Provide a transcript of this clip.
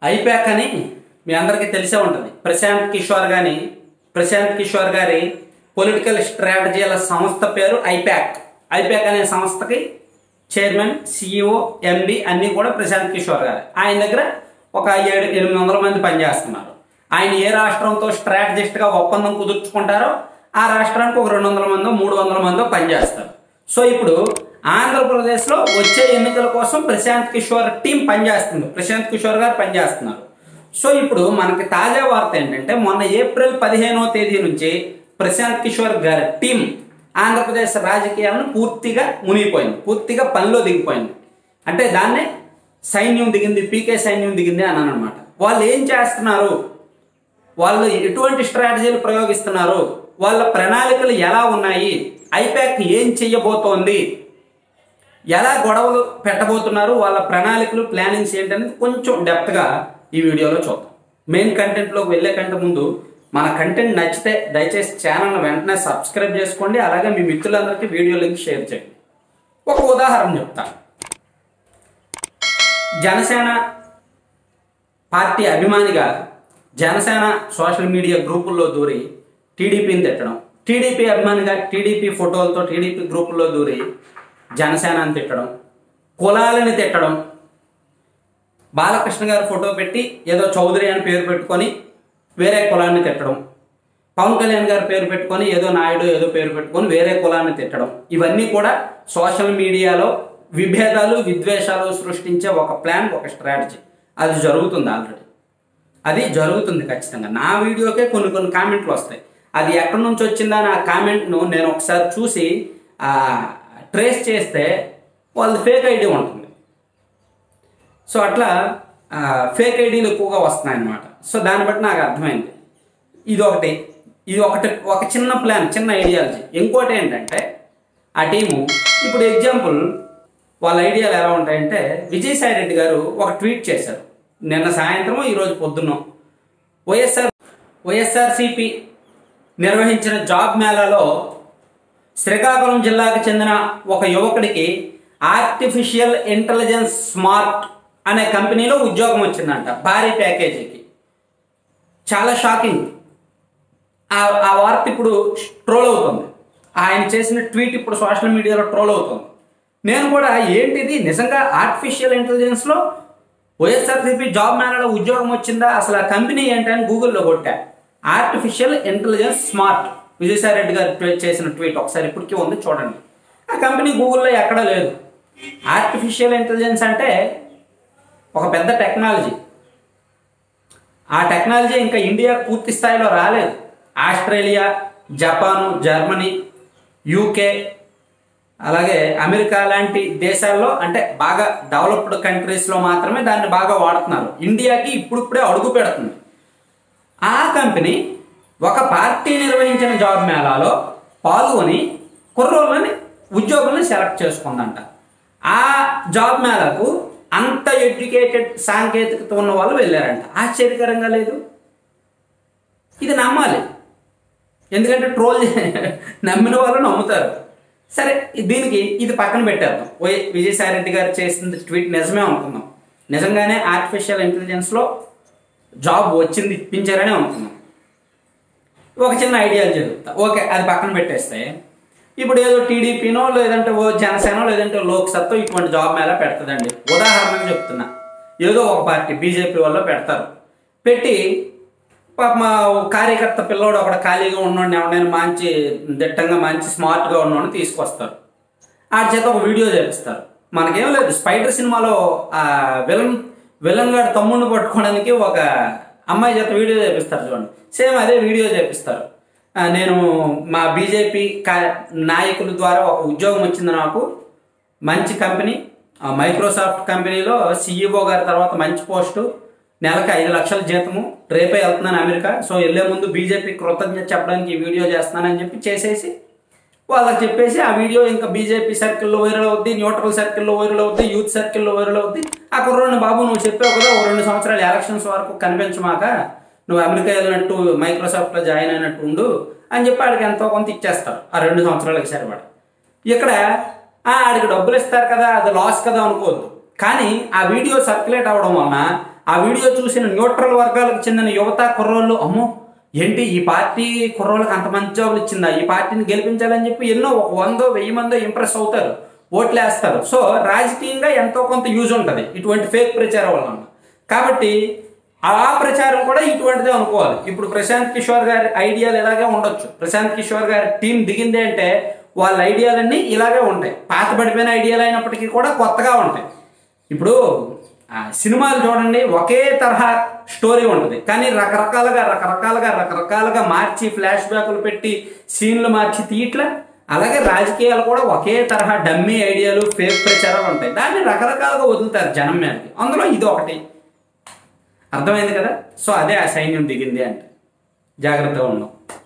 I-PAC అని మీ అందరికీ తెలిసే ఉంటుంది ప్రశాంత్ కిషోర్ గాని ప్రశాంత్ కిషోర్ గారి పొలిటికల్ స్ట్రాటజీల సంస్థ పేరు ఐపాక్ ఐపాక్ అనే సంస్థకి చైర్మన్ సిఇఓ ఎండి అన్నీ కూడా ప్రశాంత్ కిషోర్ గారు ఆయన దగ్గర ఒక ఏడు ఎనిమిది వందల మంది పనిచేస్తున్నారు ఆయన ఏ రాష్ట్రంతో స్ట్రాటజిస్ట్గా ఒప్పందం కుదుర్చుకుంటారో ఆ రాష్ట్రానికి ఒక రెండు వందల మందో మూడు వందల మందో పనిచేస్తారు సో ఇప్పుడు ఆంధ్రప్రదేశ్లో వచ్చే ఎన్నికల కోసం ప్రశాంత్ కిషోర్ టీం పనిచేస్తుంది ప్రశాంత్ కిషోర్ గారు పనిచేస్తున్నారు సో ఇప్పుడు మనకి తాజా వార్త ఏంటంటే మొన్న ఏప్రిల్ పదిహేనో తేదీ నుంచి ప్రశాంత్ కిషోర్ గారి టీం ఆంధ్రప్రదేశ్ రాజకీయాలను పూర్తిగా మునిగిపోయింది పూర్తిగా పనిలో దిగిపోయింది అంటే దాన్నే సైన్యం దిగింది పీకే సైన్యం దిగింది అన్నాను అనమాట వాళ్ళు ఏం చేస్తున్నారు వాళ్ళు ఎటువంటి స్ట్రాటజీలు ప్రయోగిస్తున్నారు వాళ్ళ ప్రణాళికలు ఎలా ఉన్నాయి ఐపాక్ ఏం చెయ్యబోతోంది ఎలా గొడవలు పెట్టబోతున్నారు వాళ్ళ ప్రణాళికలు ప్లానింగ్స్ ఏంటనేది కొంచెం డెప్త్గా ఈ వీడియోలో చూద్దాం మెయిన్ కంటెంట్లోకి వెళ్ళే కంటే ముందు మన కంటెంట్ నచ్చితే దయచేసి ఛానల్ని వెంటనే సబ్స్క్రైబ్ చేసుకోండి అలాగే మీ మిత్రులందరికీ వీడియో లింక్ షేర్ చేయండి ఒక ఉదాహరణ చెప్తాను జనసేన పార్టీ అభిమానిగా జనసేన సోషల్ మీడియా గ్రూపుల్లో దూరి టీడీపీని తిట్టడం టీడీపీ అభిమానిగా టీడీపీ ఫోటోలతో టీడీపీ గ్రూపుల్లో దూరి జనసేనని తిట్టడం కులాలని తిట్టడం బాలకృష్ణ గారి ఫోటో పెట్టి ఏదో చౌదరి అని పేరు పెట్టుకొని వేరే కులాన్ని తిట్టడం పవన్ కళ్యాణ్ గారి పేరు పెట్టుకొని ఏదో నాయుడు ఏదో పేరు పెట్టుకొని వేరే కులాన్ని తిట్టడం ఇవన్నీ కూడా సోషల్ మీడియాలో విభేదాలు విద్వేషాలు సృష్టించే ఒక ప్లాన్ ఒక స్ట్రాటజీ అది జరుగుతుంది ఆల్రెడీ అది జరుగుతుంది ఖచ్చితంగా నా వీడియోకే కొన్ని కొన్ని కామెంట్లు వస్తాయి అది ఎక్కడి నుంచి వచ్చిందా నా కామెంట్ను నేను ఒకసారి చూసి ట్రేస్ చేస్తే వాళ్ళది ఫేక్ ఐడి ఉంటుంది సో అట్లా ఫేక్ ఐడీలు ఎక్కువగా వస్తున్నాయి అన్నమాట సో దాన్ని బట్టి నాకు అర్థమైంది ఇది ఒకటి ఇది ఒకటి ఒక చిన్న ప్లాన్ చిన్న ఐడియాలజీ ఇంకోటి ఏంటంటే ఆ టీము ఇప్పుడు ఎగ్జాంపుల్ వాళ్ళ ఐడియాలు ఎలా ఉంటాయంటే విజయసాయి రెడ్డి గారు ఒక ట్వీట్ చేశారు నిన్న సాయంత్రం ఈరోజు పొద్దున్న వైఎస్ఆర్ వైఎస్ఆర్సిపి నిర్వహించిన జాబ్ మేళాలో శ్రీకాకుళం జిల్లాకు చెందిన ఒక యువకుడికి ఆర్టిఫిషియల్ ఇంటెలిజెన్స్ స్మార్ట్ అనే కంపెనీలో ఉద్యోగం వచ్చిందంట భారీ ప్యాకేజీకి చాలా షాకింగ్ ఆ ఆ వార్త ఇప్పుడు ట్రోల్ అవుతుంది ఆయన చేసిన ట్వీట్ ఇప్పుడు సోషల్ మీడియాలో ట్రోల్ అవుతుంది నేను కూడా ఏంటిది నిజంగా ఆర్టిఫిషియల్ ఇంటెలిజెన్స్లో వైఎస్ఆర్సీపీ జాబ్ మేళలో ఉద్యోగం వచ్చిందా అసలు ఆ కంపెనీ ఏంటని గూగుల్లో కొట్టా artificial intelligence smart Vijayasai Reddy garu tweet చేసిన ట్వీట్ ఒకసారి ఇప్పటికీ ఉంది చూడండి ఆ కంపెనీ గూగుల్లో ఎక్కడా లేదు ఆర్టిఫిషియల్ ఇంటెలిజెన్స్ అంటే ఒక పెద్ద టెక్నాలజీ ఆ టెక్నాలజీ ఇంకా ఇండియా పూర్తి స్థాయిలో రాలేదు ఆస్ట్రేలియా జపాను జర్మనీ యూకే అలాగే అమెరికా లాంటి దేశాల్లో అంటే బాగా డెవలప్డ్ కంట్రీస్లో మాత్రమే దాన్ని బాగా వాడుతున్నారు ఇండియాకి ఇప్పుడిప్పుడే అడుగు పెడుతుంది ఆ కంపెనీ ఒక పార్టీ నిర్వహించిన జాబ్ మేళాలో పాల్గొని కుర్రోళ్ళని ఉద్యోగుల్ని సెలెక్ట్ చేసుకుందంట ఆ జాబ్ మేళాకు అంత ఎడ్యుకేటెడ్ సాంకేతికత ఉన్న వాళ్ళు వెళ్ళారంట ఆశ్చర్యకరంగా లేదు ఇది నమ్మాలి ఎందుకంటే ట్రోల్ నమ్మిన వాళ్ళు నమ్ముతారు సరే దీనికి ఇది పక్కన పెట్టేద్దాం వై విజయసాయి రెడ్డి గారు చేసిన ట్వీట్ నిజమే అనుకుందాం నిజంగానే ఆర్టిఫిషియల్ ఇంటెలిజెన్స్లో జాబ్ వచ్చింది ఇప్పించారనే అనుకుందాం ఒక చిన్న ఐడియా చెప్తా ఓకే అది పక్కన పెట్టేస్తే ఇప్పుడు ఏదో టీడీపీనో లేదంటే ఓ జనసేన లేదంటే లోక్సత్తో ఇటువంటి జాబ్ మేళ పెడుతుందండి ఉదాహరణకు చెప్తున్నా ఏదో ఒక పార్టీ బీజేపీ వాళ్ళు పెడతారు పెట్టి పాప మా కార్యకర్త పిల్లోడు ఒకడు ఖాళీగా ఉన్నోడిని ఎవరైనా మంచి దిట్టంగా మంచి స్మార్ట్గా ఉన్నోడిని తీసుకొస్తారు ఆ చేత ఒక వీడియో చేపిస్తారు మనకేం లేదు స్పైడర్ సినిమాలో ఆ విలన్ విలన్ గారి తమ్ముడిని పట్టుకోవడానికి ఒక అమ్మాయి చేత వీడియో చేపిస్తారు చూడండి సేమ్ అదే వీడియో చేపిస్తారు ఆ, నేను మా బీజేపీ కా నాయకుల ద్వారా ఒక ఉద్యోగం వచ్చింది నాకు మంచి కంపెనీ ఆ మైక్రోసాఫ్ట్ కంపెనీలో సీఈఓ గారి తర్వాత మంచి పోస్టు నెలకు ఐదు లక్షల జీతము రేపే వెళ్తున్నాను అమెరికా సో వెళ్ళే ముందు బీజేపీ కృతజ్ఞత చెప్పడానికి ఈ వీడియో చేస్తున్నానని చెప్పి చేసేసి వాళ్ళకి చెప్పేసి ఆ వీడియో ఇంకా బీజేపీ సర్కిల్లో వైరల్ అవుద్ది న్యూట్రల్ సర్కిల్లో వైరల్ అవుద్ది యూత్ సర్కిల్లో వైరల్ అవుద్ది ఆ కుర్రోడిని బాబు నువ్వు చెప్పావు కదా ఒక రెండు సంవత్సరాలు ఎలక్షన్స్ వరకు కనిపించమాక నువ్వు అమెరికా వెళ్ళినట్టు మైక్రోసాఫ్ట్లో జాయిన్ అయినట్టు ఉండు అని చెప్పి ఆడికి ఎంతో కొంత ఇచ్చేస్తారు ఆ రెండు సంవత్సరాలకి సరిపడ ఇక్కడ ఆ, ఆడికి డబ్బులు ఇస్తారు కదా అది లాస్ కదా అనుకోవద్దు కానీ ఆ వీడియో సర్క్యులేట్ అవ్వడం వలన ఆ వీడియో చూసిన న్యూట్రల్ వర్గాలకు చెందిన యువత కుర్రోళ్ళు అమ్మో ఏంటి ఈ పార్టీ కుర్రోళ్ళకి అంత మంచి జాబులు ఇచ్చిందా ఈ పార్టీని గెలిపించాలని చెప్పి ఎన్నో ఒక వందో వెయ్యి మందో ఇంప్రెస్ అవుతారు ఓట్లు వేస్తారు సో రాజకీయంగా ఎంతో కొంత యూజ్ ఉంటుంది ఇటువంటి ఫేక్ ప్రచారం వలన కాబట్టి ఆ ప్రచారం కూడా ఇటువంటిదే అనుకోవాలి ఇప్పుడు ప్రశాంత్ కిషోర్ గారి ఐడియాలు ఇలాగే ఉండొచ్చు ప్రశాంత్ కిషోర్ గారి టీం దిగింది అంటే వాళ్ళ ఐడియాలన్నీ ఇలాగే ఉంటాయి పాత పడిపోయిన ఐడియాలు అయినప్పటికీ కూడా కొత్తగా ఉంటాయి ఇప్పుడు ఆ సినిమాలు చూడండి ఒకే తరహా స్టోరీ ఉంటుంది కానీ రకరకాలుగా రకరకాలుగా రకరకాలుగా మార్చి ఫ్లాష్ బ్యాక్లు పెట్టి సీన్లు మార్చి తీయట్లా అలాగే రాజకీయాలు కూడా ఒకే తరహా డమ్మీ ఐడియాలు ఫేక్ ప్రచారాలు ఉంటాయి దాన్ని రకరకాలుగా వదులుతారు జనం మీదకి అందులో ఇది ఒకటి అర్థమైంది కదా సో అదే ఆ సైన్యం దిగింది అంటే జాగ్రత్తగా ఉన్నాం